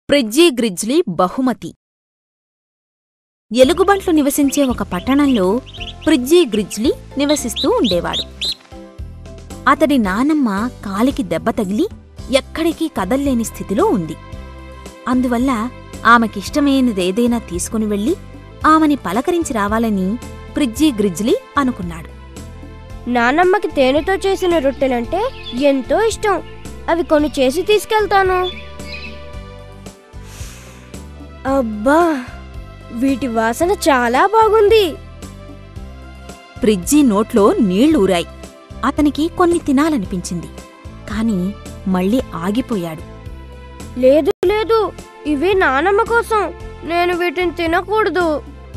ప్రిజ్జీ grizzly బహుమతి ఎలుగుబంట్లు నివసించే ఒక పట్టణంలో ప్రిజ్జీ గ్రిజ్లీ నివసిస్తూ ఉండేవాడు అతడి నానమ్మ కాలికి దెబ్బ తగిలి ఎక్కడికి కదల్లేని స్థితిలో ఉంది అందువల్ల ఆమెకిష్టమైనదేదైనా తీసుకుని వెళ్ళి ఆమెని పలకరించి రావాలని ప్రిజ్జీ గ్రిజ్లీ అనుకున్నాడు నానమ్మకి తేనెతో చేసిన రొట్టెలంటే ఎంతో ఇష్టం అవి కొన్ని చేసి తీసుకెళ్తాను అబ్బా వీటి వాసన చాలా బాగుంది ప్రిజ్జీ నోట్లో నీళ్లూరాయి అతనికి కొన్ని తినాలనిపించింది కాని మళ్ళీ ఆగిపోయాడు లేదు లేదు ఇవి నానమ్మ కోసం నేను వీటిని తినకూడదు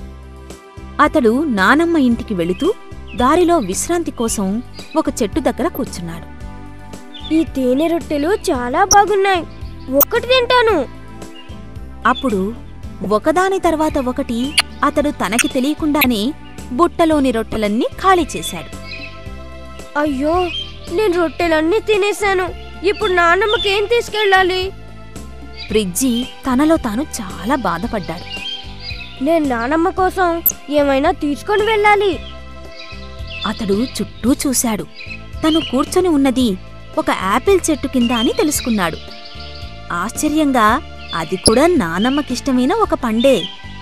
అతడు నానమ్మ ఇంటికి వెళుతూ దారిలో విశ్రాంతి కోసం ఒక చెట్టు దగ్గర కూర్చున్నాడు ఈ తేనె రొట్టెలు చాలా బాగున్నాయి ఒక్కటి తింటాను అప్పుడు ఒకదాని తర్వాత ఒకటి అతడు తనకి తెలియకుండానే బుట్టలోని రొట్టెలన్నీ ఖాళీ చేశాడు అయ్యో నేను రొట్టెలన్నీ తినేశాను ఇప్పుడు నాన్నమ్మకి ఏం తీసుకెళ్ళాలి ప్రిజ్జీ తనలో తాను చాలా బాధపడ్డాడు నేను నానమ్మ కోసం ఏమైనా తీసుకొని వెళ్ళాలి అతడు చుట్టూ చూశాడు తను కూర్చొని ఉన్నది ఒక యాపిల్ చెట్టు కింద అని తెలుసుకున్నాడు ఆశ్చర్యంగా అది కూడా నానమ్మకిష్టమైన ఒక పండే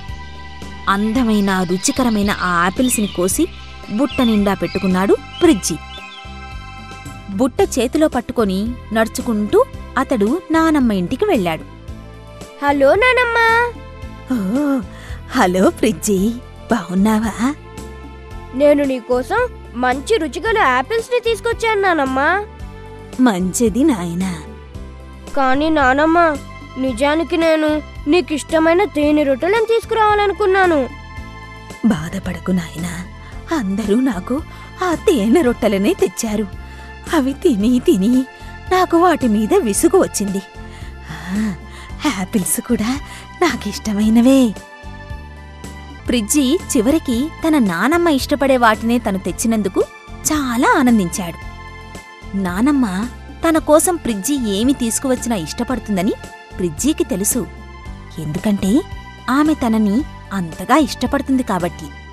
అందమైన రుచికరమైన ఆ ఆపిల్స్ని కోసి బుట్ట నిండా పెట్టుకున్నాడు ప్రిజ్జి బుట్ట చేతిలో పట్టుకొని నడుచుకుంటూ అతడు నానమ్మ ఇంటికి వెళ్ళాడు హలో నానమ్మ "ఓ, హలో ప్రిజ్జి బావున్నావా నేను నీకోసం మంచి రుచిగల యాపిల్స్ ని తీసుకొచ్చాను నానమ్మ మంచిది నాయనా కానీ నానమ్మ నిజానికి నేను నీకిష్టమైన తేనె రొట్టెలను తీసుకురావాలనుకున్నాను బాధపడకు నాయనా అందరూ నాకు ఆ తేనె రొట్టెలనే తెచ్చారు అవి తిని తిని నాకు వాటి మీద విసుగు వచ్చింది ఆ, యాపిల్స్ కూడా నాకిష్టమైనవే ప్రిజ్జి చివరికి తన నానమ్మ ఇష్టపడే వాటినే తను తెచ్చినందుకు చాలా ఆనందించాడు నానమ్మ తన కోసం ప్రిజ్జి ఏమి తీసుకువచ్చినా ఇష్టపడుతుందని ప్రిజ్జీకి తెలుసు ఎందుకంటే ఆమె తనని అంతగా ఇష్టపడుతుంది కాబట్టి